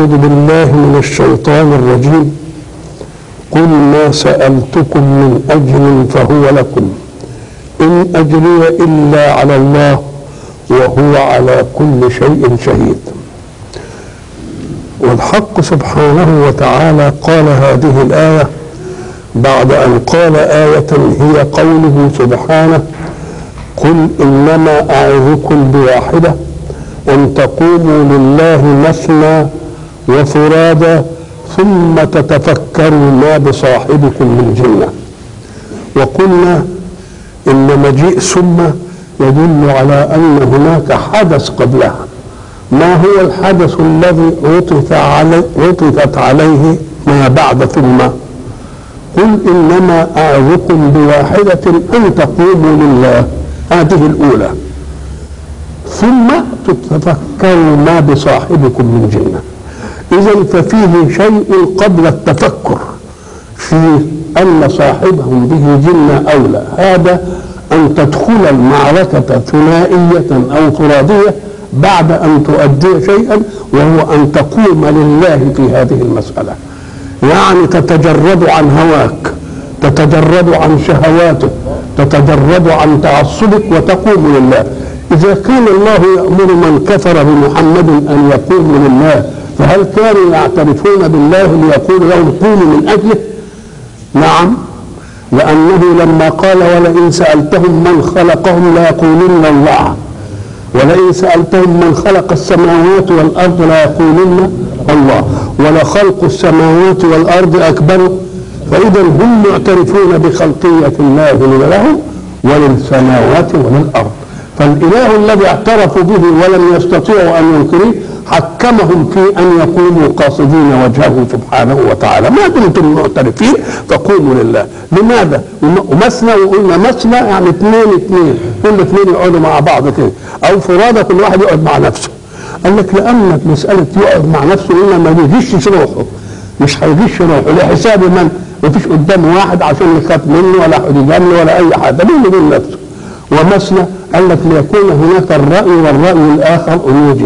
أعوذ بالله من الشيطان الرجيم قل ما سألتكم من أجر فهو لكم إن أجري إلا على الله وهو على كل شيء شهيد والحق سبحانه وتعالى قال هذه الآية بعد أن قال آية هي قوله سبحانه قل إنما أعظكم بواحدة أن تقوموا لله مثنى وفرادى ثم تتفكروا ما بصاحبكم من جنة وقلنا إن مجيء ثم يدل على أن هناك حدث قبلها ما هو الحدث الذي عطف علي عطفت عليه ما بعد ثم قل إنما أعظكم بواحدة أن تقوموا لله هذه الأولى ثم تتفكروا ما بصاحبكم من جنة إذا ففيه شيء قبل التفكر في أن صاحبهم به جنة أو لا هذا أن تدخل المعركة ثنائية أو فرادية بعد أن تؤدي شيئا وهو أن تقوم لله في هذه المسألة يعني تتجرد عن هواك تتجرد عن شهواتك تتجرد عن تعصبك وتقوم لله إذا كان الله يأمر من كفر بمحمد أن يقوم لله فهل كانوا يعترفون بالله ليقول لهم قوموا من أجله نعم لأنه لما قال ولئن سألتهم من خلقهم ليقولن الله ولئن سألتهم من خلق السماوات والأرض ليقولن الله ولخلق السماوات والأرض أكبر فإذا هم معترفون بخلقية الله لهم وللسماوات وللأرض فالإله الذي اعترفوا به ولم يستطيعوا أن ينكروه حكمهم في أن يقوموا قاصدين وجهه سبحانه وتعالى ما دمتم معترفين فقوموا لله لماذا؟ ومثنى وقلنا مثنى يعني اثنين اثنين كل اثنين يقعدوا مع بعض كده أو فرادى كل واحد يقعد مع نفسه قال لك لأن مسألة يقعد مع نفسه إلا ما بيغشش روحه مش هيغش روحه لحساب من؟ مفيش قدامه واحد عشان يخاف منه ولا حد يجامله ولا أي حاجة بينه وبين نفسه ومثنى قال لك ليكون هناك الرأي والرأي الآخر أن يوجد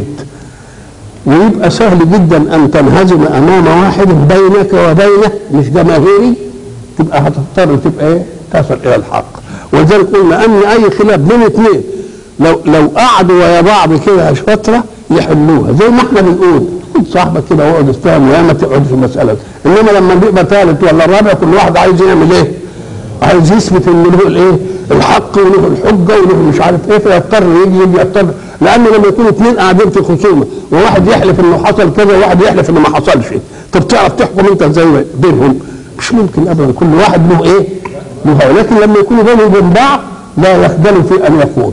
ويبقى سهل جدا أن تنهزم أمام واحد بينك وبينه مش جماهيري تبقى هتضطر تبقى إيه؟ تصل إلى الحق ولذلك قلنا أن أي خلاف بين اثنين لو لو قعدوا ويا بعض كده فترة يحلوها زي ما احنا بنقول خد صاحبك كده واقعد استفهم ويا ما تقعد في المسألة إنما لما بيبقى ثالث ولا رابع كل واحد عايز يعمل إيه؟ عايز يثبت ان له الايه الحق وله الحجه وله مش عارف ايه فيضطر يجي يجي يضطر لانه لما يكونوا اثنين قاعدين في خصومه وواحد يحلف انه حصل كذا وواحد يحلف انه ما حصلش طب تعرف تحكم انت ازاي بينهم مش ممكن ابدا كل واحد له ايه له لكن لما يكونوا بينهم وبين بعض لا يخجل في ان يقول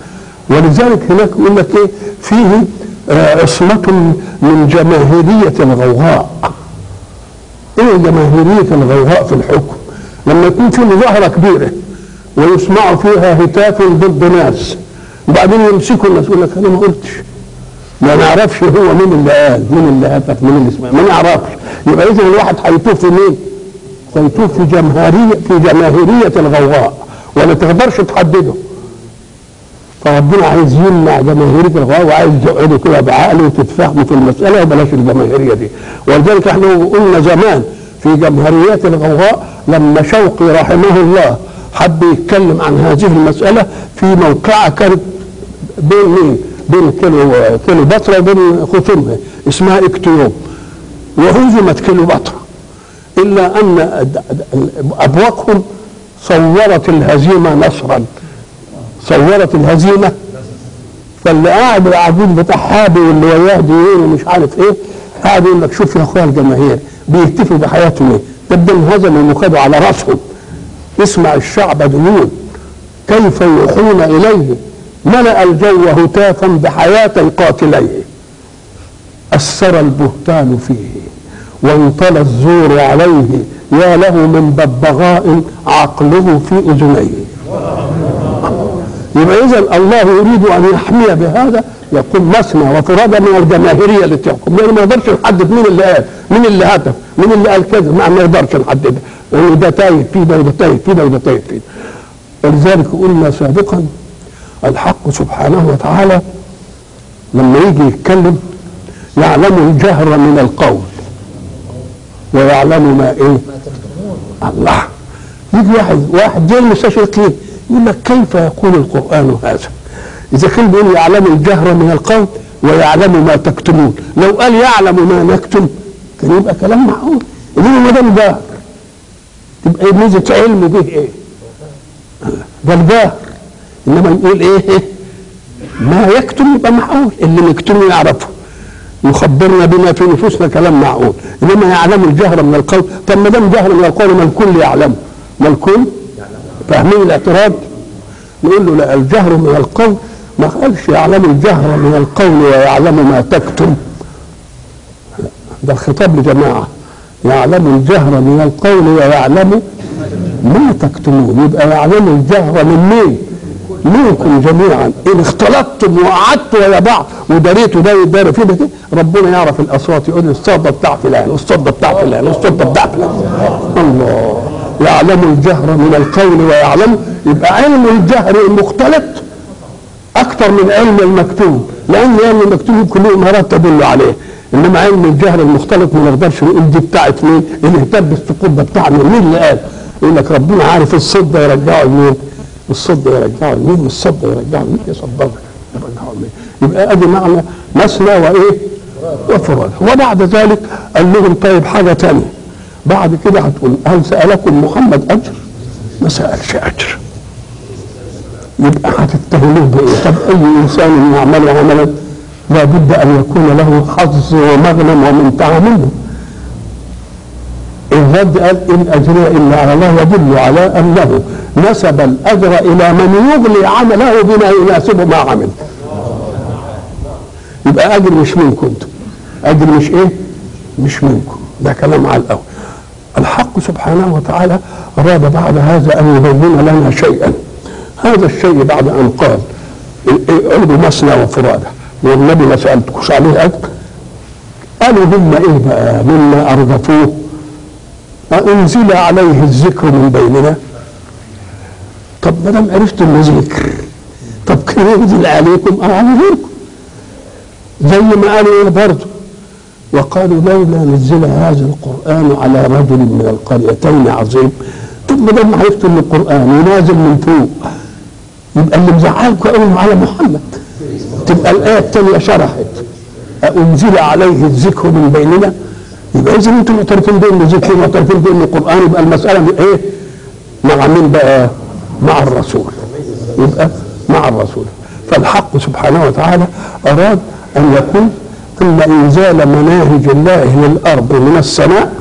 ولذلك هناك يقول لك ايه فيه عصمة من جماهيرية الغوغاء ايه جماهيرية الغوغاء في الحكم لما يكون في مظاهره كبيره ويسمع فيها هتاف ضد ناس وبعدين يمسكوا الناس يقول لك انا ما قلتش ما نعرفش هو مين اللي قال مين اللي هتف مين اللي سمع ما نعرفش يبقى اذا الواحد هيتوه في مين؟ هيتوه في جماهيريه في جماهيريه الغوغاء ولا تقدرش تحدده فربنا عايز يمنع جماهيريه الغوغاء وعايز يقعدوا كده بعقل وتتفاهموا في المساله وبلاش الجماهيريه دي ولذلك احنا قلنا زمان في جمهوريات الغوغاء لما شوقي رحمه الله حب يتكلم عن هذه المسألة في موقعة كانت بين مين؟ بين كيلو كيلو بطرة وبين خصومها اسمها اكتيوم وهزمت كيلو بطرة إلا أن أبواقهم صورت الهزيمة نصرا صورت الهزيمة فاللي قاعد العجوز بتاع حابي واللي وياه ديون ومش عارف ايه قاعد يقول لك شوف يا اخويا الجماهير بيهتفوا بحياتهم ايه تبدا انهزموا وخدوا على راسهم اسمع الشعب ديون كيف يوحون اليه ملا الجو هتافا بحياه قاتليه اثر البهتان فيه وانطلى الزور عليه يا له من ببغاء عقله في اذنيه يبقى اذا الله يريد ان يحمي بهذا يقول مثنى وفرادى من الجماهيريه اللي تحكم لان ما يقدرش نحدد مين اللي قال مين اللي هتف مين اللي قال كذا ما نقدرش نحددها لان ده تايه في ده وده تايه في ده وده تايه في ده ولذلك قلنا سابقا الحق سبحانه وتعالى لما يجي يتكلم يعلم الجهر من القول ويعلم ما ايه الله يجي واحد واحد زي المستشرقين يقول لك كيف يقول القران هذا اذا كان بيقول يعلم الجهر من القول ويعلم ما تكتمون لو قال يعلم ما نكتم كان يبقى كلام معقول انما ما دام جهر تبقى إيه ميزه علم به ايه ده الجهر انما يقول ايه ما يكتم يبقى معقول اللي مكتوم يعرفه يخبرنا بما في نفوسنا كلام معقول انما يعلم الجهر من القول طب ما دام جهر من القول ما الكل يعلمه ما الكل فاهمين الاعتراض نقول له لا الجهر من القول ما قالش يعلم الجهر من القول ويعلم ما تكتم ده الخطاب لجماعه يعلم الجهر من القول ويعلم ما تكتمون يبقى يعلم الجهر من مين؟ منكم جميعا ان اختلطتم وقعدتوا ويا بعض وداريتوا ده ويدار في ده كده ربنا يعرف الاصوات يقول الصدى بتاع فلان والصدى بتاع فلان والصدى بتاع فلان الله يعلم الجهر من القول ويعلم يبقى علم الجهر المختلط اكثر من علم المكتوب لان علم المكتوب كله امارات تدل عليه انما علم الجهر المختلط ما نقدرش نقول دي بتاعت مين اللي اهتم بالسقوط ده بتاع مين مين اللي قال يقول لك ربنا عارف الصد يرجعه لمين الصد يرجعه لمين الصد يرجعه لمين يصدر يرجعه لمين يبقى ادي معنى مثنى وايه وفراد وبعد ذلك قال لهم طيب حاجه ثانيه بعد كده هتقول هل سالكم محمد اجر ما سالش اجر يبقى هتتهموه بايه طب اي انسان يعمل عملا لابد ان يكون له حظ ومغنم ومنتهى منه الرد قال ان اجري الا على الله يدل على انه نسب الاجر الى من يغني عمله بما يناسب ما عمل يبقى اجر مش منكم انتم اجر مش ايه مش منكم ده كلام على الاول الحق سبحانه وتعالى اراد بعد هذا ان يبين لنا شيئا هذا الشيء بعد ان قال اعبدوا مثنى وفراده والنبي ما سالتكوش عليه اجر قالوا هم ايه بقى مما ارغفوه أنزل عليه الذكر من بيننا طب ما دام عرفت انه ذكر طب كان ينزل عليكم او على غيركم زي ما قالوا ايه برضه وقالوا لولا نزل هذا القران على رجل من القريتين عظيم طب ما دام عرفت ان القران ينازل من فوق يبقى اللي مزعلكم قوي على محمد تبقى الايه الثانيه شرحت أنزل عليه الذكر من بيننا يبقى اذا انتم معترفين بان ذكر معترفين بان القران يبقى المساله ايه؟ مع مين بقى؟ مع الرسول يبقى مع الرسول فالحق سبحانه وتعالى اراد ان يكون ان انزال مناهج الله للارض من السماء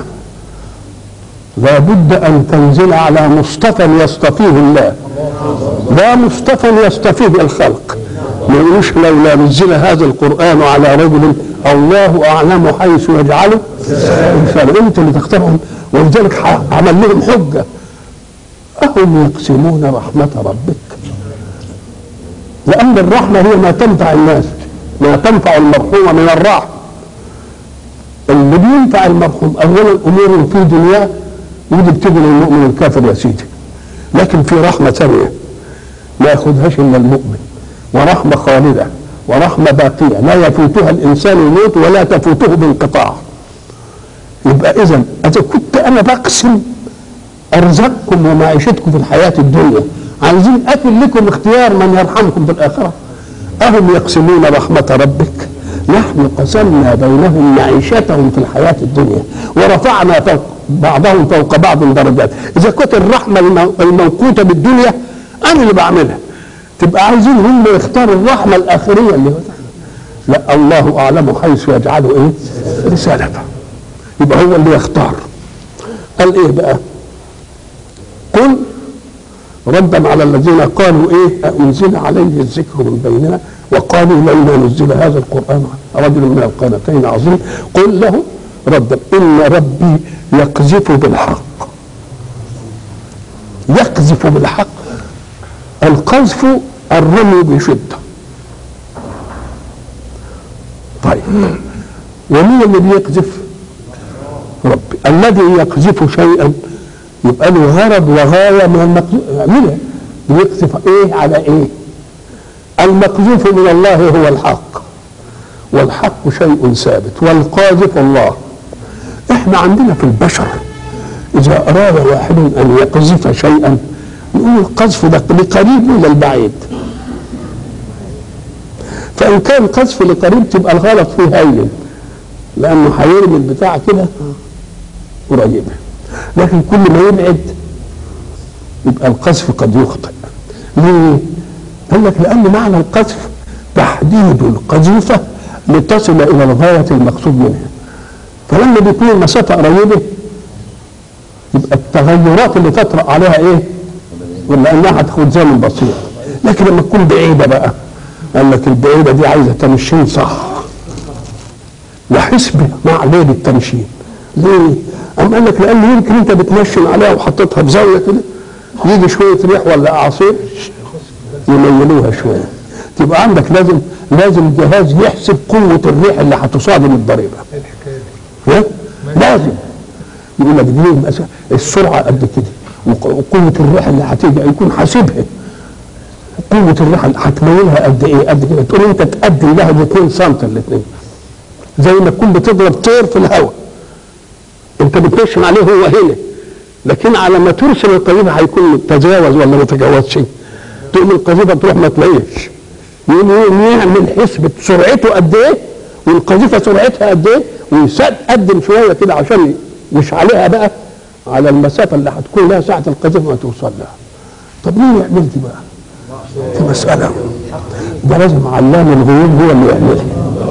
لابد ان تنزل على مصطفى يصطفيه الله لا مصطفى يصطفيه الخلق ما يقولوش لولا نزل هذا القران على رجل الله اعلم حيث يجعله انسان انت اللي تختارهم ولذلك عمل لهم حجه اهم يقسمون رحمه ربك لان الرحمه هي ما تنفع الناس ما تنفع المرحوم من الرحم اللي بينفع المرحوم اولا امور في دنياه ودي بتيجي للمؤمن الكافر يا سيدي لكن في رحمه ثانيه ما ياخذهاش الا المؤمن ورحمه خالده ورحمة باقية لا يفوتها الإنسان الموت ولا تفوته بانقطاع يبقى إذا إذا كنت أنا بقسم أرزقكم ومعيشتكم في الحياة الدنيا عايزين أكل لكم اختيار من يرحمكم في الآخرة أهم يقسمون رحمة ربك نحن قسمنا بينهم معيشتهم في الحياة الدنيا ورفعنا فوق بعضهم فوق بعض درجات إذا كنت الرحمة الموقوتة بالدنيا أنا اللي بعملها تبقى عايزين هم يختاروا الرحمه الاخريه اللي هو لا الله اعلم حيث يجعل ايه رسالته يبقى هو اللي يختار قال ايه بقى قل ردا على الذين قالوا ايه انزل عليه الذكر من بيننا وقالوا لولا نزل هذا القران على رجل من القرنتين عظيم قل له ردا ان ربي يقذف بالحق يقذف بالحق القذف الرمي بشده طيب ومين اللي بيقذف ربي الذي يقذف شيئا يبقى له غرض وغايه من المقذوف منه بيقذف ايه على ايه المقذوف من الله هو الحق والحق شيء ثابت والقاذف الله احنا عندنا في البشر اذا اراد واحد ان يقذف شيئا يقول القذف ده لقريب ولا البعيد فان كان قذف لقريب تبقى الغلط فيه هين لانه هيرمي البتاع كده قريبه لكن كل ما يبعد يبقى القذف قد يخطئ ليه؟ قال لك لان معنى القذف تحديد القذيفه لتصل الى الغايه المقصود منها فلما بيكون المسافه قريبه يبقى التغيرات اللي تطرا عليها ايه؟ ولا انها هتاخد زمن بسيط لكن لما تكون بعيده بقى قال لك البعيده دي عايزه تمشين صح وحسبه مع ليل التمشين ليه؟ أم قال لك لأن يمكن أنت بتنشن عليها وحطيتها بزاوية كده يجي شوية ريح ولا أعاصير يميلوها شوية تبقى عندك لازم لازم الجهاز يحسب قوة الريح اللي هتصادم الضريبة ها؟ لازم يقول لك دي المسا- السرعة قد كده وق- وقوة الريح اللي هتيجي يكون حاسبها قوة الريح اللي هتميلها قد ايه قد كده تقول انت تقدم لها ب 2 سم الاثنين زي ما تكون بتضرب طير في الهواء انت بتنشن عليه هو هنا لكن على ما ترسل القذيفه هيكون تجاوز ولا ما تجاوزش تقوم القذيفه تروح ما تلاقيش يقوم يقوم يعمل حسبة سرعته قد ايه والقذيفه سرعتها قد ايه ويقدم شويه كده عشان مش عليها بقى على المسافه اللي هتكون لها ساعه القذيفه ما توصل لها طب مين يعمل دي بقى؟ دي مساله ده لازم علام الغيوب هو اللي يعملها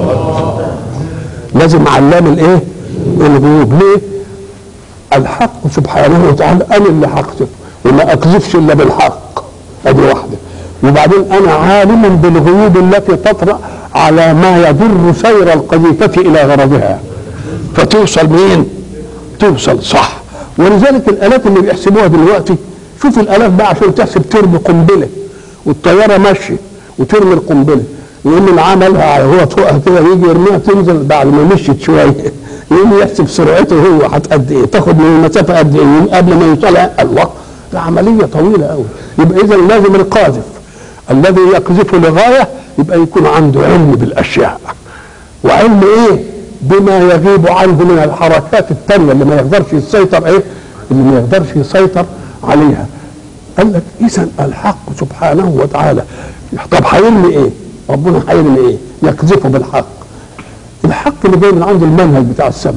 لازم علام الايه؟ الغيوب ليه؟ الحق سبحانه وتعالى انا اللي هقذف وما اقذفش الا بالحق ادي واحده وبعدين انا عالم بالغيوب التي تطرا على ما يضر سير القذيفه الى غرضها فتوصل مين؟ توصل صح ولذلك الالات اللي بيحسبوها دلوقتي شوف الالات بقى عشان تحسب ترمي قنبله والطياره ماشيه وترمي القنبله يقوم اللي عملها هو فوقها كده يجي يرميها تنزل بعد ما مشيت شويه يقوم يحسب سرعته هو هتقد ايه تاخد من المسافه قد ايه قبل ما يوصلها الله ده عمليه طويله قوي يبقى اذا لازم القاذف الذي يقذف لغايه يبقى يكون عنده علم بالاشياء وعلم ايه بما يغيب عنه من الحركات التانية اللي ما يقدرش يسيطر ايه اللي ما يقدرش يسيطر عليها قال لك اذا الحق سبحانه وتعالى طب هيرمي ايه ربنا هيرمي ايه يقذفه بالحق الحق اللي جاي من عنده المنهج بتاع السماء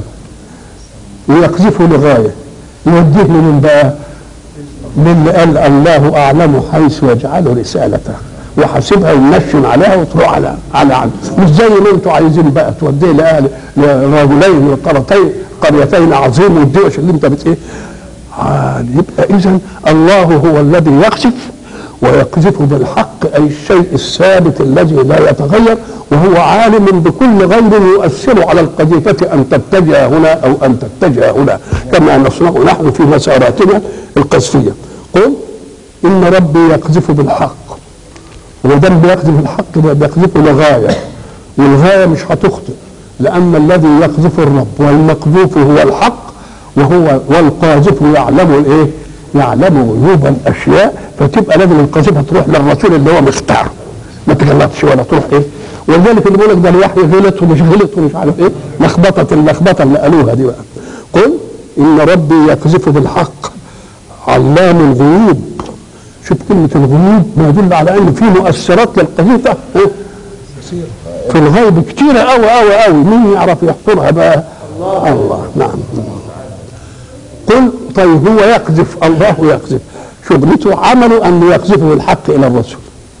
ويقذفه لغايه يوديه لمن بقى للي قال الله اعلم حيث يجعل رسالته وحاسبها ومنشن عليها وتروح على على عنده مش زي ما انتوا عايزين بقى توديه لاهل لرجلين وقرتين قريتين عظيم والدوش اللي انت بت ايه آه يبقى اذا الله هو الذي يقذف ويقذف بالحق اي الشيء الثابت الذي لا يتغير وهو عالم بكل غير يؤثر على القذيفه ان تتجه هنا او ان تتجه هنا كما نصنع نحن في مساراتنا القذفيه قل ان ربي يقذف بالحق ودام بيقذف الحق يبقى بيقذفه لغايه والغايه مش هتخطئ لان الذي يقذف الرب والمقذوف هو الحق وهو والقاذف يعلم الايه؟ يعلم غيوب الاشياء فتبقى لازم القذيفه تروح للرسول اللي هو مختار ما تغلطش ولا تروح ايه ولذلك اللي بيقول لك ده الوحي غلط ومش غلط ومش عارف ايه لخبطه اللخبطه اللي قالوها دي بقى قل ان ربي يقذف بالحق علام الغيوب شوف كلمة الغيوب ما يدل على أن في مؤثرات للقذيفة إيه؟ في الغيب كتيرة أوي أوي أوي مين يعرف يحصرها بقى الله, الله. نعم قل طيب هو يقذف الله يقذف شغلته عمله أن يقذفه الحق إلى الرسول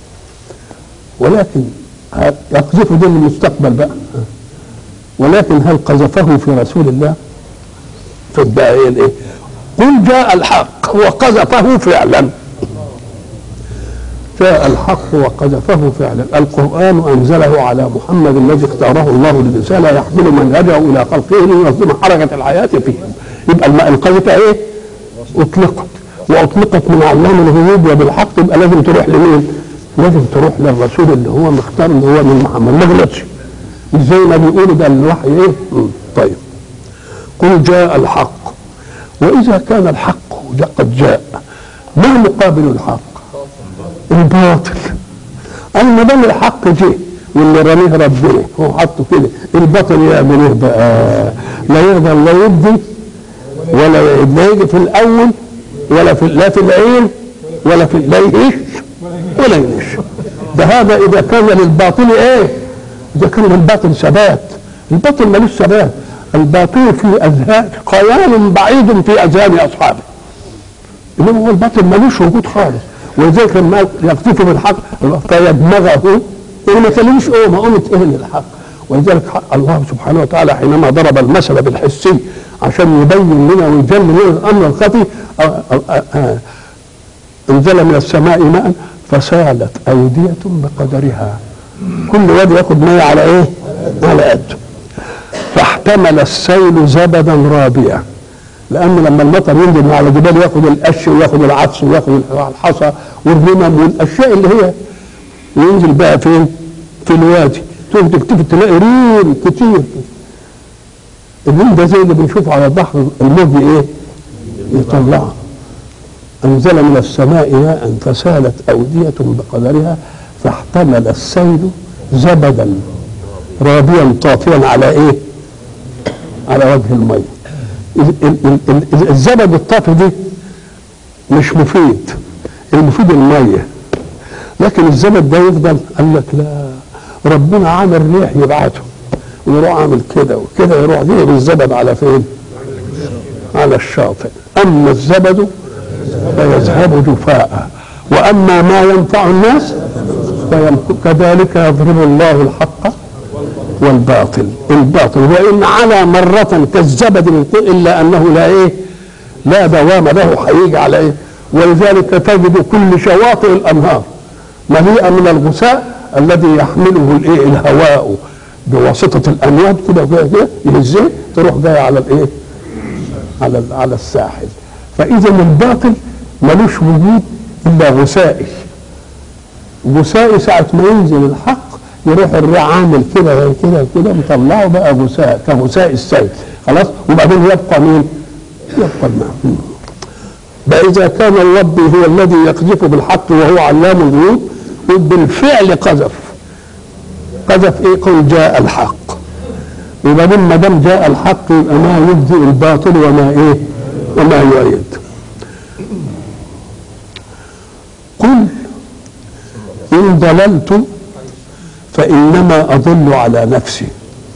ولكن يقذفه ده للمستقبل بقى ولكن هل قذفه في رسول الله فبقى ايه الايه قل جاء الحق وقذفه فعلا جاء الحق وقذفه فعلا القرآن أنزله على محمد الذي اختاره الله للرسالة يحمل منهجه إلى خلقه لينظم حركة الحياة فيهم يبقى الماء القذفة إيه؟ أطلقت وأطلقت من علام الغيوب وبالحق يبقى لازم تروح لمين؟ لازم تروح للرسول اللي هو مختار اللي هو من محمد ما غلطش مش زي ما بيقولوا ده الوحي إيه؟ مم. طيب قل جاء الحق وإذا كان الحق قد جاء ما مقابل الحق؟ الباطل أي ما دام الحق جه واللي رميه ربنا هو حطه كده البطل يعمل ايه بقى لا يقدر لا يدي ولا يعيد لا يجي في الاول ولا في لا في العين ولا في لا يهيش ولا ينش ده هذا اذا كان للباطل ايه اذا كان للباطل ثبات الباطل ملوش ثبات الباطل في اذهان خيال بعيد في اذهان اصحابه انما هو الباطل ملوش وجود خالص ولذلك لما يقذف بالحق فيدمغه اللي ما كلمش اوه ما قومت ايه للحق ولذلك الله سبحانه وتعالى حينما ضرب المثل بالحسي عشان يبين لنا ويجل لنا الامر الخفي انزل من السماء ماء فسالت اوديه بقدرها كل واد ياخد ميه على ايه؟ على قده فاحتمل السيل زبدا رابيا لان لما المطر ينزل من على الجبال ياخد القش وياخد العدس وياخد الحصى والرمم والاشياء اللي هي وينزل بقى فين؟ في الوادي تقوم تكتب تلاقي ريم كتير الريم ده زي اللي بنشوفه على البحر الموج ايه؟ يطلعه انزل من السماء ماء فسالت اوديه بقدرها فاحتمل السيل زبدا رابيا طافيا على ايه؟ على وجه الميه الزبد الطافي دي مش مفيد المفيد الميه لكن الزبد ده يفضل قال لك لا ربنا عامل ريح يبعته ويروح عامل كده وكده يروح جايب الزبد على فين؟ على الشاطئ اما الزبد فيذهب جفاء واما ما ينفع الناس كذلك يضرب الله الحق والباطل الباطل وان على مره كالزبد الا انه لا ايه لا دوام له هيجي على ايه ولذلك تجد كل شواطئ الانهار مليئه من الغثاء الذي يحمله الايه الهواء بواسطه الامواج كده كده كده يهزيه تروح جايه على الايه على على الساحل فاذا الباطل ملوش وجود الا غثائي غثائي ساعه ما ينزل الحق يروح الريح عامل كده كده كده مطلعه بقى غثاء كغثاء السيل خلاص وبعدين يبقى مين؟ يبقى الماء فإذا كان الرب هو الذي يقذف بالحق وهو علام الغيوب بالفعل قذف قذف ايه قل جاء الحق وبعدين ما دام جاء الحق يبقى ما يجزي الباطل وما ايه وما يؤيد قل ان ضللت فانما اضل على نفسي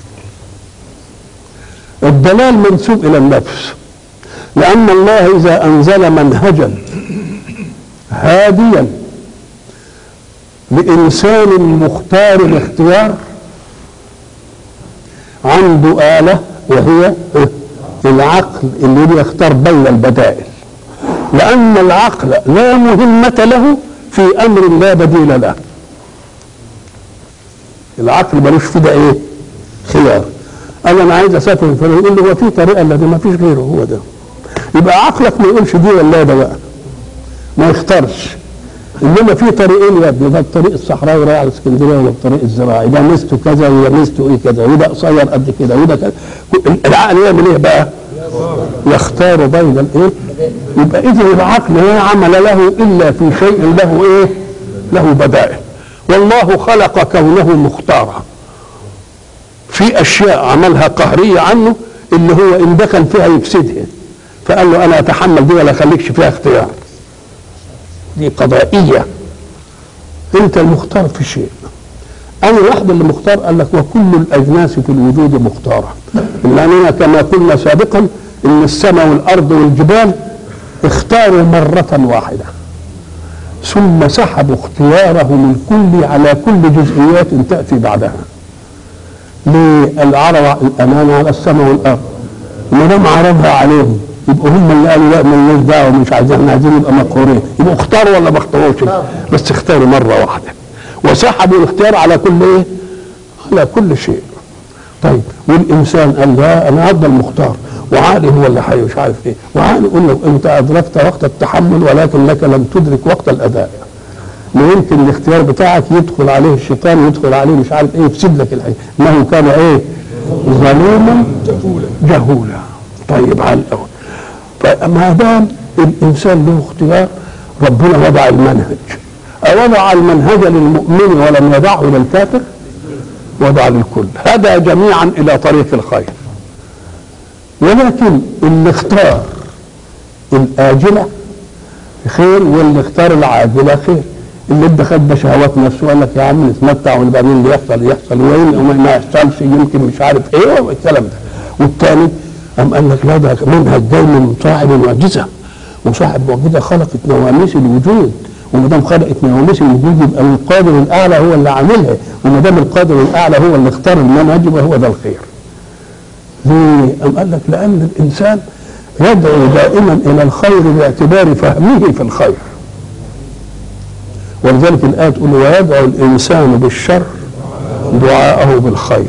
الضلال منسوب الى النفس لان الله اذا انزل منهجا هاديا لإنسان مختار الاختيار عنده آلة وهي العقل اللي بيختار بين البدائل لأن العقل لا مهمة له في أمر لا بديل له العقل ملوش في ده إيه؟ خيار أنا أنا عايز أسافر فلان يقول له هو في طريقة الذي ما فيش غيره هو ده يبقى عقلك ما يقولش دي ولا ده بقى ما يختارش انما في طريقين يا ابني ده الطريق الصحراوي رايح على اسكندريه ولا الطريق الزراعي ده ميزته كذا وده ميزته ايه كذا وده قصير قد كده وده كذا العقل يعمل ايه بقى؟ يختار بين الايه؟ يبقى اذا العقل لا عمل له الا في شيء له ايه؟ له بدائل والله خلق كونه مختارا في اشياء عملها قهريه عنه اللي هو ان دخل فيها يفسدها فقال له انا اتحمل دي ولا اخليكش فيها اختيار دي قضائية انت المختار في شيء انا واحد اللي مختار قال لك وكل الاجناس في الوجود مختارة لاننا كما قلنا سابقا ان السماء والارض والجبال اختاروا مرة واحدة ثم سحبوا اختياره من كل على كل جزئيات تأتي بعدها للعرض الأمانة على السماء والأرض ما دام عرضها عليهم يبقوا هم اللي قالوا لا مالناش دعوه مش عايزين احنا عايزين نبقى مقهورين يبقوا اختاروا ولا ما اختاروش بس اختاروا مره واحده وسحبوا الاختيار على كل ايه؟ على كل شيء طيب والانسان قال لا انا افضل مختار وعقلي هو اللي حي مش عارف ايه وعقلي يقول له انت ادركت وقت التحمل ولكن لك لم تدرك وقت الاداء ما يمكن الاختيار بتاعك يدخل عليه الشيطان يدخل عليه مش عارف ايه يفسد لك الحياه انه كان ايه ظلوما جهولا طيب على الاول فما دام الانسان له اختيار ربنا وضع المنهج أوضع المنهج للمؤمن ولم يدعه للكافر وضع للكل هدى جميعا الى طريق الخير ولكن اللي اختار الاجله خير واللي اختار العاجله خير اللي ادى خد بشهوات نفسه وقال لك يا عم نتمتع وبعدين اللي يحصل يحصل وين وما ما يحصلش يمكن مش عارف ايه والكلام ده والثاني قام قال لك لا ده منهج جاي من صاحب المعجزه وصاحب معجزه خلقت نواميس الوجود وما دام خلقت نواميس الوجود يبقى القادر الاعلى هو اللي عاملها وما دام القادر الاعلى هو اللي اختار المنهج يبقى هو ده الخير. ليه؟ قام قال لك لان الانسان يدعو دائما الى الخير باعتبار فهمه في الخير. ولذلك الآية تقول ويدعو الإنسان بالشر دعاءه بالخير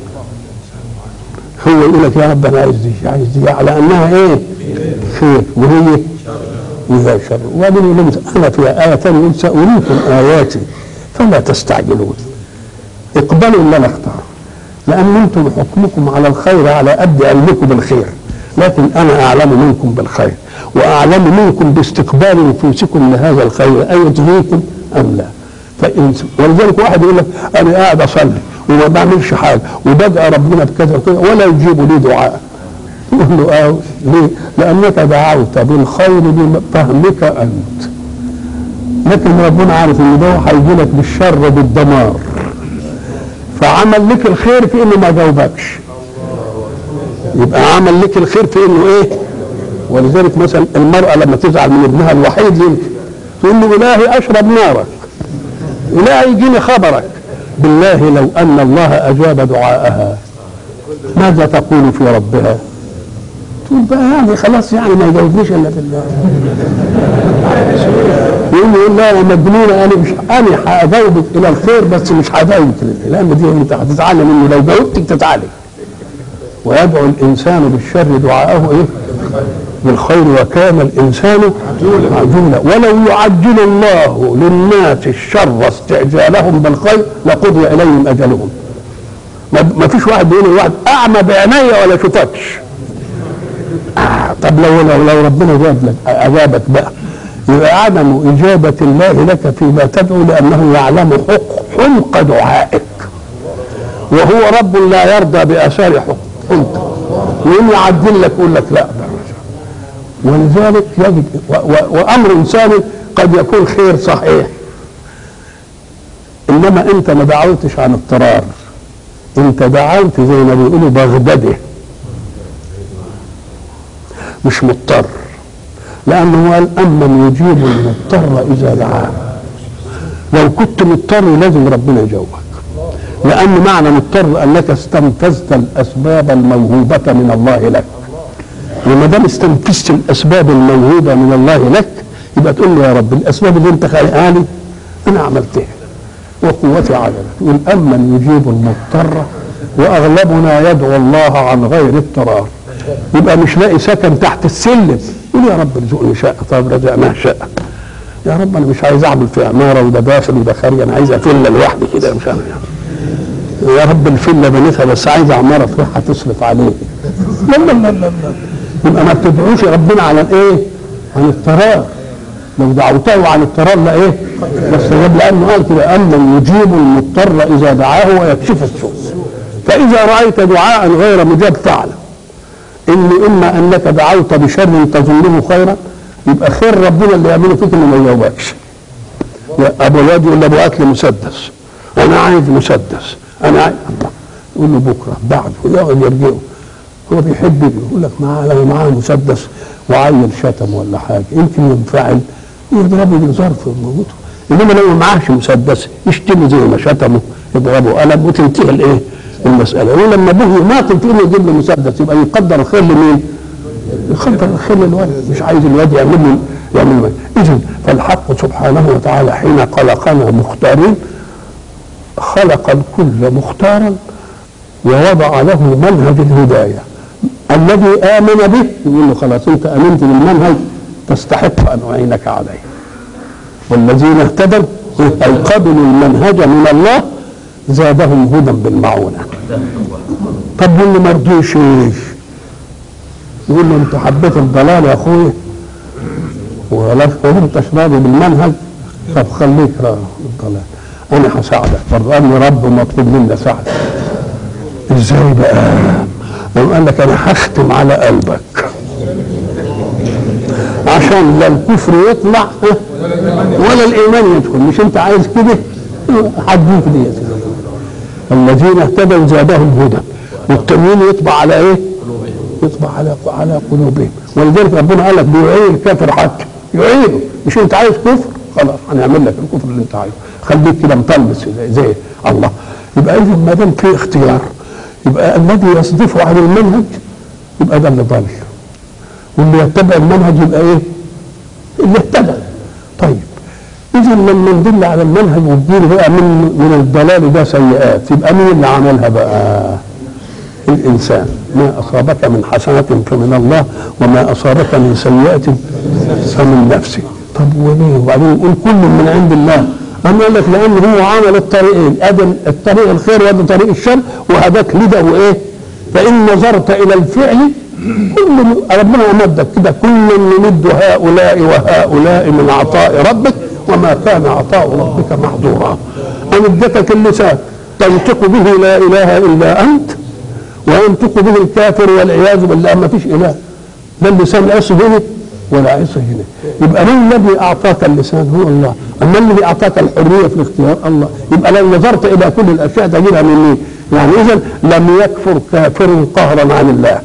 هو يقول لك يا رب أنا عايز دي عايز دي على أنها إيه؟ خير وهي وهي شر وبعدين يقول لهم أنا في آية ثانية يقول سأريكم آياتي فلا تستعجلون اقبلوا اللي أنا اختاره لأن أنتم حكمكم على الخير على قد علمكم بالخير لكن أنا أعلم منكم بالخير وأعلم منكم باستقبال نفوسكم لهذا الخير أيدريكم أم لا فإن ولذلك واحد يقول لك أنا قاعد أصلي وما بعملش حاجة وبدأ ربنا بكذا وكذا ولا يجيب لي دعاء يقول له آه ليه؟ لأنك دعوت بالخير بفهمك أنت لكن ربنا عارف ان ده هيجي لك بالشر بالدمار فعمل لك الخير في انه ما جاوبكش يبقى عمل لك الخير في انه ايه ولذلك مثلا المرأة لما تزعل من ابنها الوحيد يمكن تقول له إلهي أشرب نارك إلهي يجيني خبرك بالله لو أن الله أجاب دعاءها ماذا تقول في ربها تقول بقى يعني خلاص يعني ما يجاوبنيش الا بالله يقول له لا يا مجنونه انا مش انا هجاوبك الى الخير بس مش هجاوبك لان دي انت هتزعلي مني لو جاوبتك تزعلي ويدعو الانسان بالشر دعاءه ايه؟ بالخير وكان الانسان عجولا ولو يعجل الله للناس الشر استعجالهم بالخير لقضي اليهم اجلهم ما فيش واحد بيقول لواحد اعمى بعيني ولا شفتكش آه طب لو لو, لو ربنا جاب لك اجابك بقى يبقى عدم اجابه الله لك فيما تدعو لانه يعلم حق حمق دعائك وهو رب لا يرضى باثار حمق وان يعدل لك يقول لك لا ولذلك يجب و و وامر انساني قد يكون خير صحيح انما انت ما دعوتش عن اضطرار انت دعوت زي ما بيقولوا بغدده مش مضطر لانه قال امن يجيب المضطر اذا دعاه لو كنت مضطر لازم ربنا يجاوبك لان معنى مضطر انك استنفذت الاسباب الموهوبه من الله لك وما دام استنفذت الاسباب الموهوبه من الله لك يبقى تقول له يا رب الاسباب اللي انت خالقها لي انا عملتها وقوتي عجلت تقول امن يجيب المضطر واغلبنا يدعو الله عن غير اضطرار يبقى مش لاقي سكن تحت السلم يقول يا رب ارزقني شقه طب رزقناها شقه يا رب انا مش عايز اعمل في عماره وده داخل وده خارج انا عايز فيلا لوحدي كده مش انا يعني. يا رب الفيلا بنيتها بس عايز عماره تروح تصرف عليه لا لا لا لا يبقى ما بتدعوش ربنا على الايه؟ عن اضطرار لو دعوته عن اضطرار لا ايه؟ بس جاب لانه قال كده امن يجيب المضطر اذا دعاه ويكشف السوء فاذا رايت دعاء غير مجاب فاعلم ان اما انك دعوت بشر تظنه خيرا يبقى خير ربنا اللي يعمله فيك انه ما يجاوبكش ابو الواد يقول لابو هات لي مسدس انا عايز مسدس انا عايز يقول له بكره بعده يقعد يرجعه هو بيحب ابنه يقول لك معاه لو معاه مسدس وعيل شتم ولا حاجه يمكن ينفعل يضربه بالظرف موته انما لو ما معاهش مسدس يشتمه زي ما شتمه يضربه قلم وتنتهي الايه؟ المساله ولما ابوه يماطل تقول له يجيب له مسدس يبقى يقدر الخير لمين؟ يقدر الخير للولد مش عايز الواد يعمل له يعمل له اذا فالحق سبحانه وتعالى حين خلقنا مختارين خلق الكل مختارا ووضع له منهج الهدايه الذي امن به يقول له خلاص انت امنت بالمنهج تستحق ان اعينك عليه والذين اهتدوا اي قبلوا المنهج من الله زادهم هدى بالمعونه طب واللي ما رضيش يقول له انت حبيت الضلال يا اخويا ولا انت راضي بالمنهج طب خليك راضي بالضلال انا هساعدك برضه انا رب مطلوب مني اساعدك ازاي بقى؟ قام قال لك انا هختم على قلبك عشان لا الكفر يطلع ها، ولا الايمان يدخل مش انت عايز كده هديك دي يا سيدي الذين اهتدوا زادهم هدى والتنوين يطبع على ايه؟ يطبع على على قلوبهم ولذلك ربنا قال لك بيعين الكافر حتى يعينه مش انت عايز كفر خلاص هنعمل لك الكفر اللي انت عايزه خليك كده مطلس زي, زي الله يبقى اذا ما دام في اختيار يبقى الذي يصدفه عن المنهج يبقى ده اللي ضل واللي يتبع المنهج يبقى ايه؟ اللي اهتدى طيب اذا لما ندل على المنهج والدين بقى من من الضلال ده سيئات يبقى مين اللي عملها بقى؟ الانسان ما اصابك من حسنه فمن الله وما اصابك من سيئه فمن نفسك طب وليه وبعدين يقول كل من عند الله أما قال لك لأن هو عمل الطريقين أدم الطريق الخير وأدم طريق الشر وهداك لده وإيه؟ فإن نظرت إلى الفعل كل ربنا أمدك كده كل نمد هؤلاء وهؤلاء من عطاء ربك وما كان عطاء ربك محظورا أن ادتك اللسان تنطق به لا إله إلا أنت وينطق به الكافر والعياذ بالله ما فيش إله لا اللسان عصي هنا ولا عصي هنا يبقى من الذي أعطاك اللسان هو الله أما الذي أعطاك الحرية في الاختيار الله يبقى لو نظرت إلى كل الأشياء تجدها من مين يعني إذا لم يكفر كافر قهرا عن الله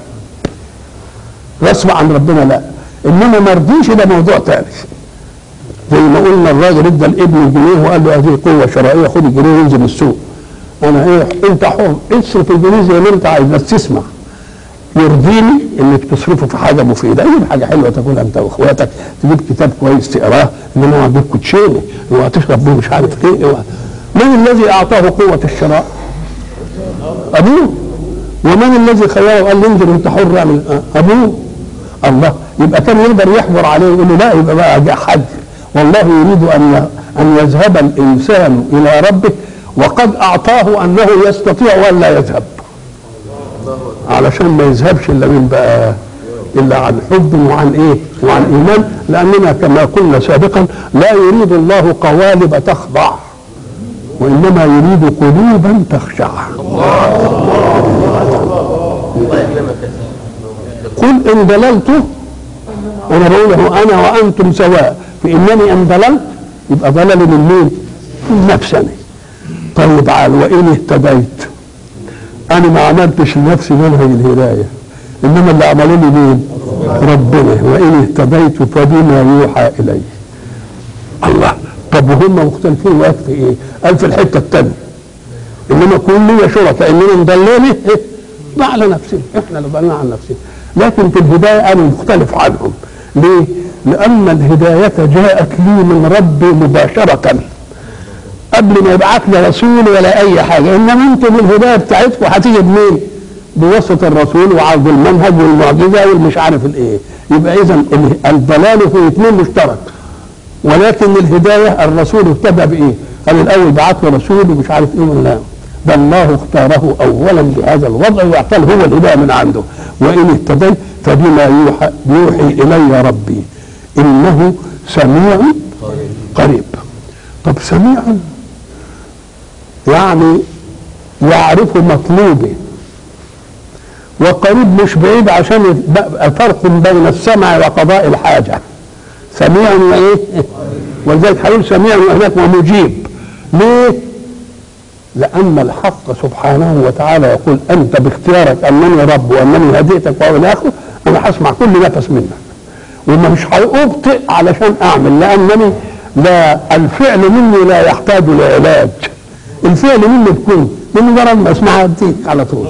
غصب عن ربنا لا انما ما رضيش ده موضوع ثاني زي ما قلنا الراجل ادى الابن جنيه وقال له هذه قوه شرائيه خد الجنيه وانزل السوق انا ايه انت حر اصرف الجنيه زي ما انت عايز بس تسمع يرضيني انك تصرفه في حاجه مفيده اجيب حاجه حلوه تاكلها انت واخواتك تجيب كتاب كويس تقراه انما هو كوتشينه هو هتشرب بيه مش عارف ايه هو. من الذي اعطاه قوه الشراء؟ ابوه ومن الذي خيره وقال له انزل انت حر اعمل ابوه الله يبقى كان يقدر يحضر عليه ويقول له لا يبقى بقى جاء حج والله يريد ان ان يذهب الانسان الى ربه وقد اعطاه انه يستطيع ان لا يذهب علشان ما يذهبش الا من بقى الا عن حب وعن ايه وعن ايمان لاننا كما قلنا سابقا لا يريد الله قوالب تخضع وانما يريد قلوبا تخشع قل ان ضللت انا بقول له انا وانتم سواء في انني ان ضللت يبقى ضلل من مين؟ من نفسني طيب عال وان اهتديت انا ما عملتش لنفسي منهج الهدايه انما اللي عملوا لي مين؟ ربنا وان اهتديت فبما يوحى الي الله طب وهم مختلفين وقت في ايه؟ قال في الحته الثانيه انما كلنا شركاء اننا مضلين ايه؟ ضع على نفسنا احنا اللي ضلنا عن نفسنا لكن في الهدايه انا مختلف عنهم ليه؟ لان الهدايه جاءت لي من ربي مباشره قبل ما يبعث لي رسول ولا اي حاجه انما انتم الهدايه بتاعتكم هتيجي بمين؟ بواسطه الرسول وعرض المنهج والمعجزه والمش عارف الايه يبقى اذا الضلال في اثنين مشترك ولكن الهدايه الرسول ابتدى بايه؟ قال الاول بعث له رسول ومش عارف ايه ولا ده الله اختاره اولا بهذا الوضع واعطاه هو الهدايه من عنده وان اهتديت فبما يوحى يوحي الي ربي انه سميع قريب طب سميع يعني يعرف مطلوبه وقريب مش بعيد عشان يبقى فرق بين السمع وقضاء الحاجه سميع وايه ولذلك هيقول سميع وهناك ومجيب ليه لأن الحق سبحانه وتعالى يقول أنت باختيارك أنني رب وأنني هديتك وإلى آخره أنا هسمع كل نفس منك وما مش هأبطئ علشان أعمل لأنني لا الفعل مني لا يحتاج لعلاج الفعل مني بكون من مجرد ما أسمعها أديك على طول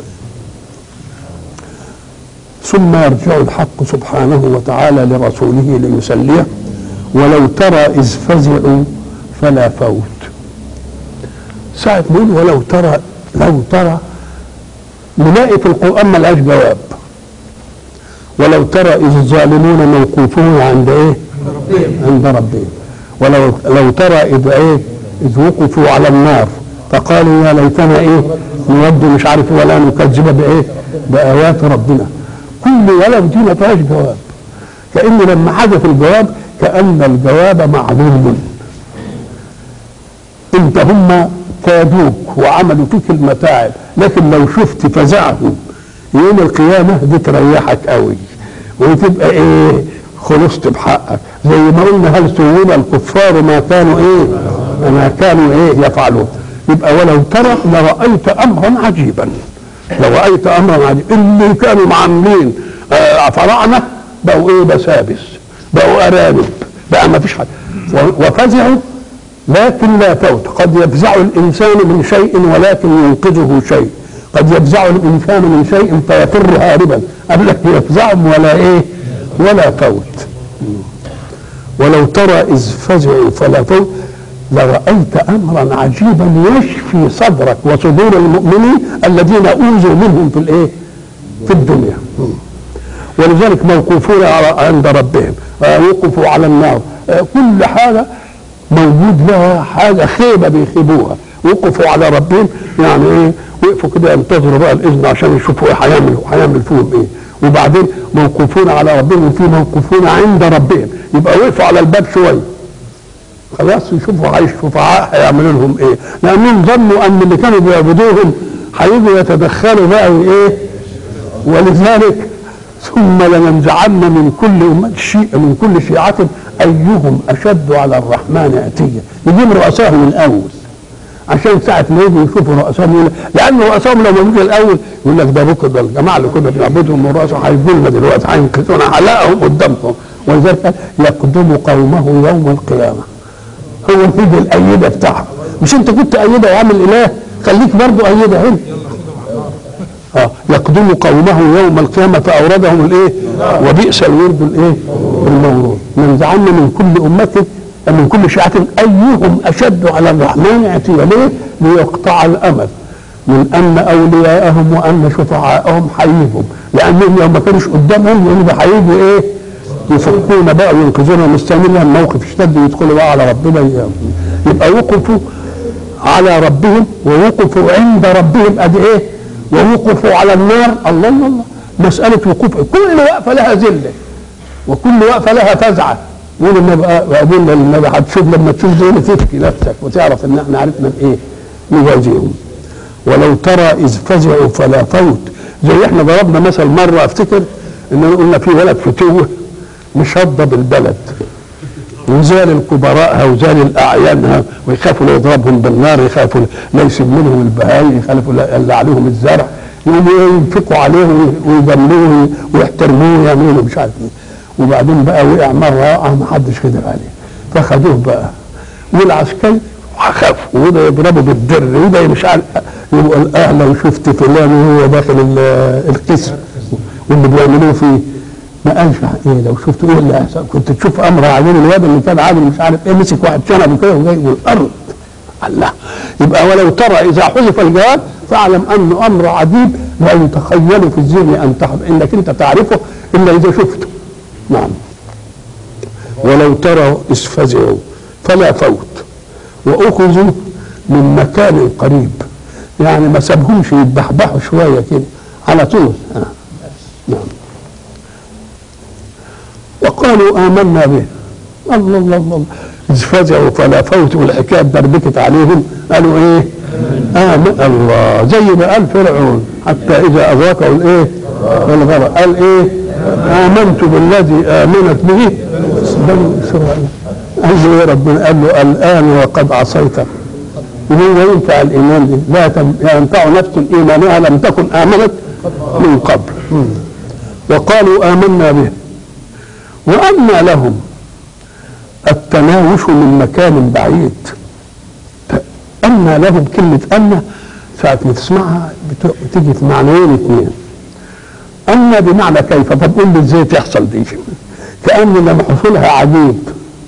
ثم يرجع الحق سبحانه وتعالى لرسوله ليسليه ولو ترى إذ فزعوا فلا فوت ساعة بيقول ولو ترى لو ترى نلاقي في القرآن ملهاش جواب ولو ترى إذ الظالمون موقوفون عند إيه؟ عند ربهم ولو لو ترى إذ إيه؟ إذ وقفوا على النار فقالوا يا ليتنا إيه؟ نود مش عارف ولا نكذب بإيه؟ بآيات ربنا كل ولو دي ما فيهاش جواب كأن لما حدث الجواب كأن الجواب معلوم انت هم كادوك وعملوا فيك المتاعب لكن لو شفت فزعهم يوم القيامة دي تريحك قوي وتبقى ايه خلصت بحقك زي ما قلنا هل سوّم الكفار ما كانوا ايه ما كانوا ايه يفعلون يبقى ولو ترى لرأيت امرا عجيبا لرأيت امرا عجيبا اللي كانوا عاملين آه فراعنة بقوا ايه بسابس بقوا ارانب بقى ما فيش حد وفزعوا لكن لا فوت قد يفزع الانسان من شيء ولكن ينقذه شيء قد يفزع الانسان من شيء فيفر هاربا قال لك يفزعهم ولا ايه ولا فوت ولو ترى اذ فزعوا فلا فوت لرأيت أمرا عجيبا يشفي صدرك وصدور المؤمنين الذين أوذوا منهم في الإيه؟ في الدنيا. ولذلك موقوفون عند ربهم وقفوا على النار كل حاجة موجود لها حاجة خيبة بيخيبوها وقفوا على ربهم يعني ايه وقفوا كده ينتظروا بقى الاذن عشان يشوفوا ايه هيعملوا هيعمل فيهم ايه وبعدين موقوفون على ربهم وفي موقوفون عند ربهم يبقى وقفوا على الباب شويه خلاص يشوفوا عايش شفعاء هيعملوا لهم ايه لانهم ظنوا ان اللي كانوا بيعبدوهم هيجوا يتدخلوا بقى ايه ولذلك ثم لننزعن من كل أمة شيء من كل شيعة أيهم أشد على الرحمن أتيا يجيب رؤسائهم الأول عشان ساعة ما يجوا يشوفوا رؤسائهم يقول لأن رؤسائهم لما يجوا الأول يقول لك ده بكرة ده الجماعة اللي كنا بنعبدهم من رؤسائهم هيجوا لنا دلوقتي هينقذونا هلاقهم قدامكم ولذلك يقدم قومه يوم القيامة هو يجي الأيدة بتاعهم مش أنت كنت أيدة يا عم الإله خليك برضه أيدة هنا آه يقدم قومه يوم القيامة فأوردهم الإيه؟ وبئس الورد الإيه؟ المورود ننزعن من كل أمة من كل شيعة أيهم أشد على الرحمن عتيا ليه؟ ليقطع الأمل من أن أولياءهم وأن شفعاءهم حييهم لأنهم لو ما كانوش قدامهم يبقى هيجوا إيه؟ يفكون بقى وينقذونا مستعملين الموقف اشتد ويدخلوا بقى على ربنا يبقى وقفوا على ربهم ووقفوا عند ربهم ادي ايه؟ ووقفوا على النار الله الله الله مسألة وقوف كل وقفة لها ذلة وكل وقفة لها فزعة يقول النبي وأقول للنبي هتشوف لما تشوف دول تبكي نفسك وتعرف إن إحنا عرفنا بإيه نواجههم ولو ترى إذ فزعوا فلا فوت زي إحنا ضربنا مثل مرة أفتكر إننا قلنا في ولد فتوه مشضب البلد وزال الكبراءها وزال الاعيانها ويخافوا لا يضربهم بالنار يخافوا لا يسيب منهم البهايم يخافوا لا يقلع عليهم الزرع ينفقوا عليه ويجملوه ويحترموه ويعملوا له مش عارف ايه وبعدين بقى وقع مره ما حدش قدر عليه فخدوه بقى والعسكري خاف وده يضربه بالدر وده مش عارف يبقى الاهل لو شفت فلان وهو داخل القسم واللي بيعملوه فيه ما قالش ايه لو شفتوا ايه اللي هيحصل كنت تشوف امر عامل الواد اللي كان عامل مش عارف ايه مسك واحد شنبه كده وجايبه الارض الله يبقى ولو ترى اذا حذف الجواب فاعلم انه امر عجيب لا يتخيل في الذهن ان تحب انك انت تعرفه الا اذا شفته نعم ولو ترى اذ فزعوا فلا فوت واخذوا من مكان قريب يعني ما سابهمش يتبحبحوا شويه كده على طول آه. نعم وقالوا آمنا به الله الله الله إذ فزعوا فلا فوت والحكاية دربكت عليهم قالوا إيه؟ آمن الله زي ما قال فرعون حتى إذا أدركه الإيه؟ الغرق قال إيه؟ آمنت بالذي آمنت به بنو إسرائيل قال له يا ربنا قال له الآن وقد عصيت وهو ينفع الإيمان دي لا ينفع نفس إيمانها لم تكن آمنت من قبل وقالوا آمنا به وأن لهم التناوش من مكان بعيد أن لهم كلمة أن ساعة ما تسمعها بتيجي في معنيين اثنين أن بمعنى كيف طب قول لي ازاي تحصل دي كأن لما حصولها عجيب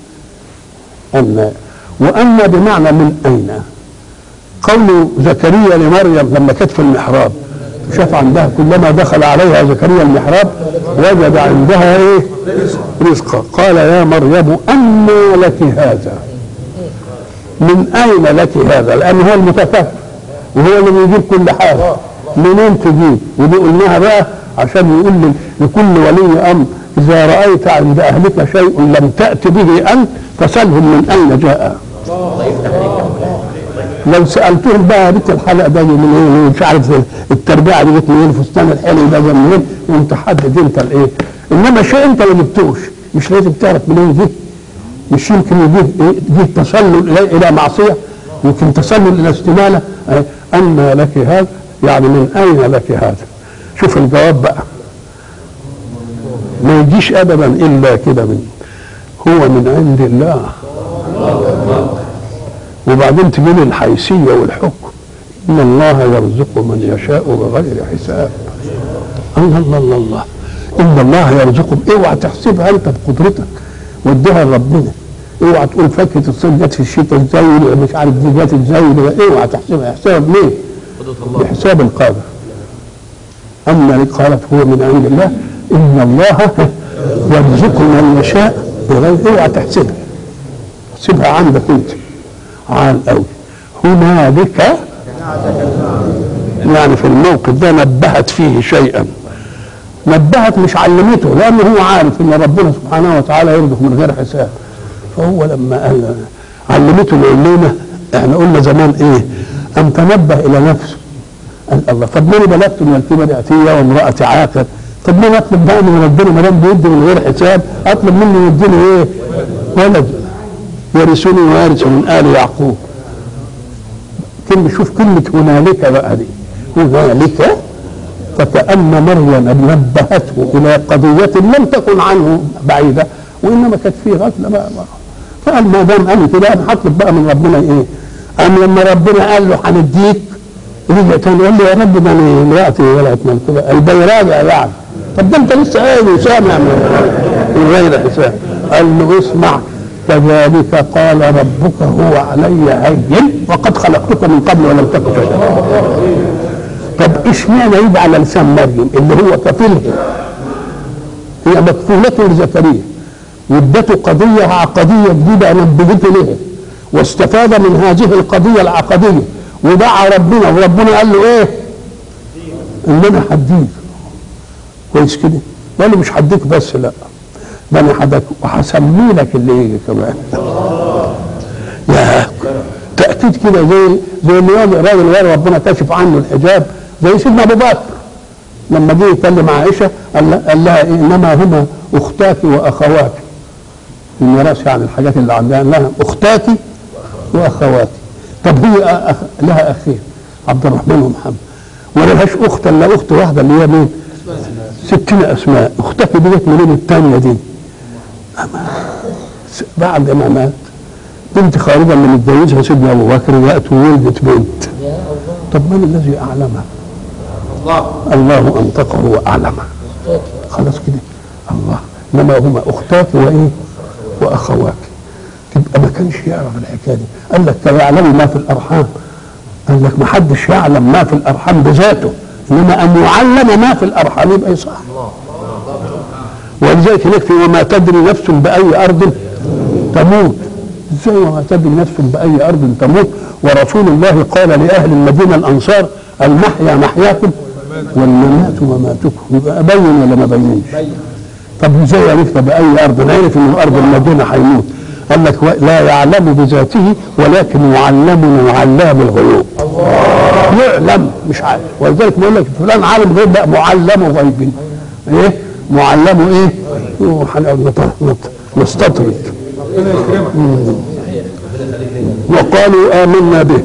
أن وأن بمعنى من أين قول زكريا لمريم لما كانت في المحراب شاف عندها كلما دخل عليها زكريا المحراب وجد عندها ايه رزقا قال يا مريم أنى لك هذا من أين لك هذا لأن هو المتكفل وهو اللي بيجيب كل حاجة منين تجيب ودي قلناها بقى عشان يقول لكل ولي أمر إذا رأيت عند أهلك شيء لم تأت به أنت فسلهم من أين جاء لو سالتهم بقى بيت الحلقه ده من ايه مش عارف التربيعه دي جت منين الفستان الحلو ده جه منين وانت حدد انت الايه انما شيء انت ما جبتوش مش لازم تعرف منين جه مش يمكن يجيه إيه؟ جه تسلل الى الى معصيه يمكن تسلل الى استماله أي ان لك هذا يعني من اين لك هذا شوف الجواب بقى ما يجيش ابدا الا كده من هو من عند الله وبعدين تجيب الحيثيه والحكم ان الله يرزق من يشاء بغير حساب الله الله الله الله ان الله يرزقه اوعى تحسبها انت بقدرتك واديها لربنا اوعى تقول فكره الصيد جت في الشتاء ازاي مش عارف دي جت ازاي اوعى تحسبها حساب ليه؟ بحساب القادر اما قالت هو من عند الله ان الله يرزق من يشاء بغير اوعى تحسبها سيبها عندك انت عال قوي هنالك يعني في الموقف ده نبهت فيه شيئا نبهت مش علمته لانه هو عارف ان ربنا سبحانه وتعالى يرزق من غير حساب فهو لما قال علمته العلومه احنا قلنا زمان ايه ان تنبه الى نفسه قال الله طب ماني بلغت من الكبر اتيه وامرأتي عاقر طب مين اطلب بقى من ربنا ما دام بيدي من غير حساب اطلب منه يديني ايه؟ ولد يرثني وارث من ال يعقوب كلمة شوف كلمة هنالك بقى دي هنالك فكأن مريم نبهته إلى قضية لم تكن عنه بعيدة وإنما كانت فيه غفلة بقى, بقى فقال ما دام قال كده أنا هطلب بقى من ربنا إيه؟ أم لما ربنا قال له هنديك رجع تاني قال له يا رب ده انا امرأتي ولعت من كده البيراجع يعني طب ده انت لسه قايل وسامع من غير حساب قال له اسمع كذلك قال ربك هو علي هين وقد خلقتك من قبل ولم تك شيئا طب اشمعنى يبقى على لسان مريم اللي هو كفيلها هي مكفولته لزكريا وادته قضيه عقديه جديده نبهته لها واستفاد من هذه القضيه العقديه ودعا ربنا وربنا قال له ايه؟ ان انا هديك كويس كده؟ قال له مش هديك بس لا ده انا هديك وهسمي لك اللي يجي كمان يا تاكيد كده زي زي اللي يجي راجل غير ربنا كشف عنه الحجاب زي سيدنا ابو بكر لما جه يكلم عائشه قال قال لها إيه انما هما اختاك واخواتك الميراث يعني الحاجات اللي عندها لها اختاك واخواتك طب هي أخ... لها اخين عبد الرحمن ومحمد ولا لهاش اخت الا اخت واحده اللي هي مين؟ ستين اسماء اختك ديت منين الثانيه دي؟ أما بعد ما مات بنت خالده اللي متجوزها سيدنا ابو بكر جاءت وولدت بنت طب من الذي اعلمها؟ الله الله انطقه واعلمه خلاص كده الله انما هما اختاك وايه؟ واخواك تبقى ما كانش يعرف الحكايه دي قال لك كان يعلم ما في الارحام قال لك ما حدش يعلم ما في الارحام بذاته انما ان يعلم ما في الارحام يبقى صح ولذلك هناك في وما تدري نفس باي ارض تموت ازاي وما تدري نفس باي ارض تموت ورسول الله قال لاهل المدينه الانصار المحيا محياكم والممات مماتكم يبقى ابين ولا ما بينش طب ازاي عرفت باي ارض نعرف ان ارض المدينه هيموت قال لك لا يعلم بذاته ولكن يعلمنا علام الغيوب يعلم مش عارف ولذلك بيقول لك فلان عالم غيب لا معلم غيب ايه معلم ايه نستطرد وقالوا امنا به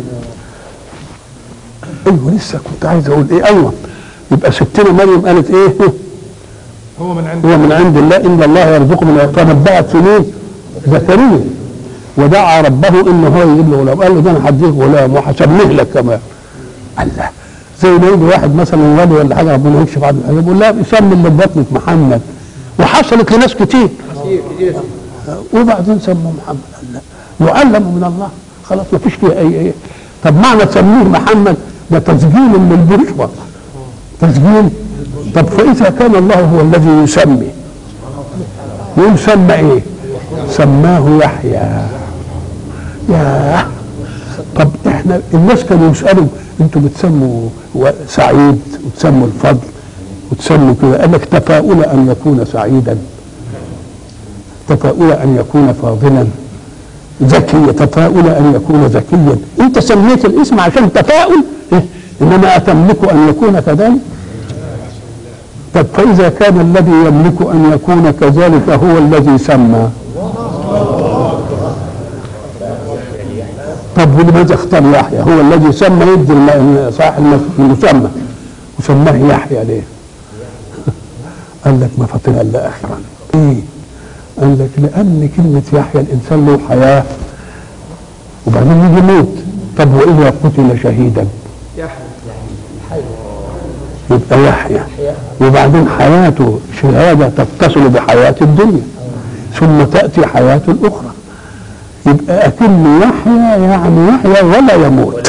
ايوه لسه كنت عايز اقول ايه ايوه يبقى ستنا مريم قالت ايه هو من عند هو من عند الله ان الله يرزق من فنبأت في مين؟ زكريا ودعا ربه ان هو يجيب له غلام قال له ده انا هديك غلام وهسميه لك كمان الله زي ما يجي واحد مثلا غني ولا حاجه ربنا يكشف عنه حاجه يقول لا سمي اللي ببطنك محمد وحصلت لناس كتير وبعدين سموا محمد الله يعلم من الله خلاص ما فيش فيها اي ايه طب معنى تسميه محمد ده تسجيل من البشرى تسجيل طب فاذا كان الله هو الذي يسمي يسمى ايه سماه يحيى يا طب احنا الناس كانوا يسالوا انتوا بتسموا سعيد وتسموا الفضل وتسموا كده قال لك تفاؤل ان يكون سعيدا تفاؤل ان يكون فاضلا ذكي تفاؤل ان يكون ذكيا انت سميت الاسم عشان تفاؤل إيه؟ انما اتملك ان يكون كذلك طب فاذا كان الذي يملك ان يكون كذلك هو الذي سمى طب ولماذا اختار يحيى هو الذي سمى يدي الم- صاحب المسمى وسماه يحيى ليه قال لك ما فطر الا اخرا ايه قال لك لان كلمه يحيى الانسان له حياه وبعدين يجي يموت طب واذا قتل شهيدا يبقى يحيى وبعدين حياته شهاده تتصل بحياه الدنيا ثم تاتي حياه الاخرى يبقى اكن يحيى يعني يحيى ولا يموت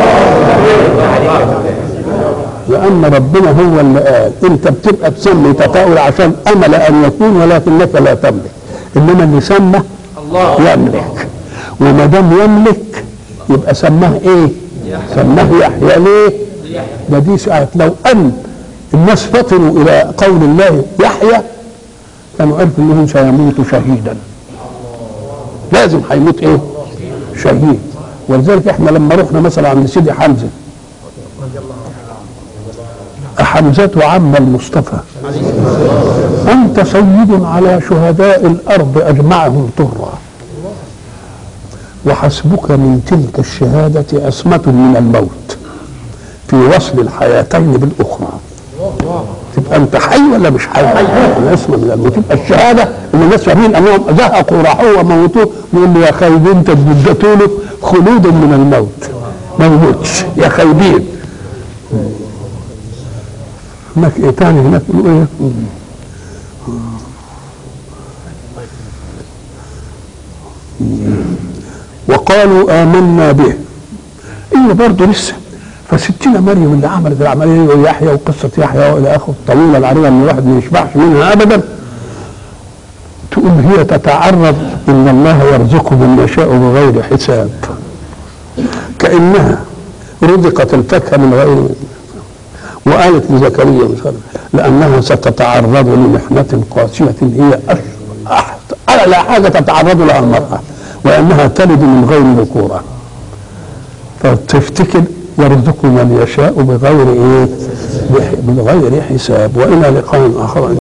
لان ربنا هو اللي قال انت بتبقى تسمي تفاؤل عشان امل ان يكون ولكنك لا تملك انما اللي سمى الله يملك وما دام يملك يبقى سماه ايه؟ سماه يحيى ليه؟ ده دي ساعة لو ان الناس فطنوا الى قول الله يحيى كانوا عرفوا انهم سيموت شهيدا لازم هيموت ايه؟ شهيد ولذلك احنا لما رحنا مثلا عند سيدي حمزه حمزة عم المصطفى أنت سيد على شهداء الأرض أجمعهم طرا وحسبك من تلك الشهادة أسمة من الموت في وصل الحياتين بالأخرى تبقى أنت حي ولا مش حي؟ أسمة من الموت تبقى الشهادة إن الناس فاهمين أنهم زهقوا راحوه وموتوه يقول له يا خايبين تجددتوا له خلود من الموت ما يموتش يا خايبين هناك ايه تاني هناك يقولوا ايه وقالوا آمنا به إلا برضه لسه فستنا مريم اللي عملت العملية ويحيى وقصة يحيى وإلى آخره الطويلة العريضة اللي الواحد ما يشبعش منها أبدا تقول هي تتعرض إن الله يرزق من يشاء بغير حساب كأنها رزقت الفاكهة من غير وقالت لزكريا مش عارف لانها ستتعرض لمحنه قاسيه هي أش- أح- اعلى حاجه تتعرض لها المراه وانها تلد من غير ذكوره فتفتكر يرزق من يشاء بغير ايه بغير حساب والى لقاء اخر